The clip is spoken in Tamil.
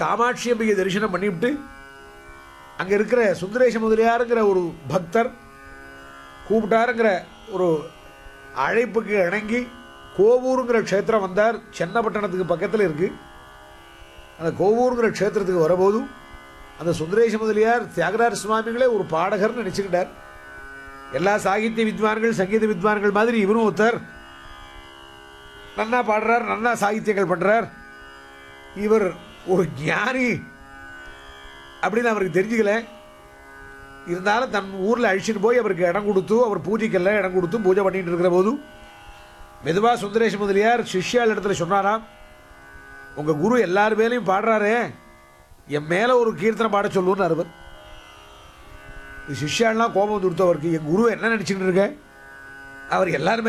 காமாட்சி அம்பிகை தரிசனம் பண்ணிவிட்டு அங்கே இருக்கிற சுந்தரேச முதலியாருங்கிற ஒரு பக்தர் கூப்பிட்டாருங்கிற ஒரு அழைப்புக்கு இணங்கி கோவூருங்கிற க்ஷேத்திரம் வந்தார் சென்னப்பட்டணத்துக்கு பக்கத்தில் இருக்கு அந்த கோவூருங்கிற க்ஷேத்திரத்துக்கு வரபோது அந்த சுந்தரேச முதலியார் தியாகராஜ சுவாமிகளே ஒரு பாடகர்னு நினச்சிக்கிட்டார் எல்லா சாகித்ய வித்வான்கள் சங்கீத வித்வான்கள் மாதிரி இவரும் ஒருத்தர் நன்னா பாடுறார் நன்னா சாகித்யங்கள் பண்றார் இவர் ஒரு ஞானி அப்படின்னு அவருக்கு தெரிஞ்சுக்கல இருந்தாலும் தன் ஊரில் அழிச்சிட்டு போய் அவருக்கு இடம் கொடுத்து அவர் பூஜைக்கெல்லாம் இடம் கொடுத்து பூஜை பண்ணிட்டு இருக்கிற போது மெதுவா சுந்தரேஷ் முதலியார் சிஷ்யாள் இடத்துல சொன்னாராம் உங்க குரு எல்லார் மேலேயும் பாடுறாரே என் மேல ஒரு கீர்த்தனை பாட சொல்லுன்னு அவர் சிஷ்யாள்லாம் கோபம் வந்து கொடுத்தவருக்கு என் குரு என்ன நினைச்சுக்கிட்டு இருக்க அவர் எல்லாருமே